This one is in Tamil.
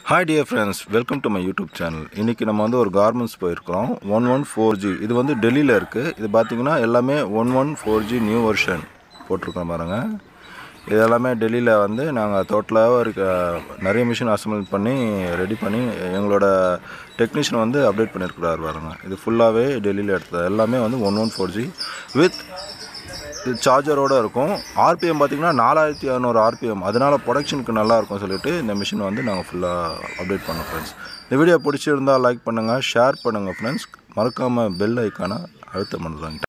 hi dear friends welcome to my YouTube channel இன்றைக்கி நம்ம வந்து ஒரு கார்மெண்ட்ஸ் போயிருக்கிறோம் ஒன் ஒன் ஃபோர் ஜி இது வந்து டெல்லியில் இருக்குது இது பார்த்திங்கன்னா எல்லாமே one one four G new version போட்டிருக்கோம் பாருங்க இது எல்லாமே டெல்லியில் வந்து நாங்கள் டோட்டலாக இருக்க நிறைய மிஷின் அசம்பிள் பண்ணி ரெடி பண்ணி எங்களோட டெக்னீஷியன் வந்து அப்டேட் பண்ணியிருக்கிறார் பாருங்க இது ஃபுல்லாகவே டெல்லியில் எடுத்தது எல்லாமே வந்து one one four G with இது சார்ஜரோடு இருக்கும் ஆர்பிஎம் பார்த்திங்கன்னா நாலாயிரத்தி இரநூறு ஆர்பிஎம் அதனால் ப்ரொடக்ஷனுக்கு நல்லா இருக்கும் சொல்லிட்டு இந்த மிஷின் வந்து நாங்கள் ஃபுல்லாக அப்டேட் பண்ணோம் ஃப்ரெண்ட்ஸ் இந்த வீடியோ பிடிச்சிருந்தால் லைக் பண்ணுங்கள் ஷேர் பண்ணுங்கள் ஃப்ரெண்ட்ஸ் மறக்காமல் பெல் ஐக்கானை அழுத்த பண்ணுறாங்க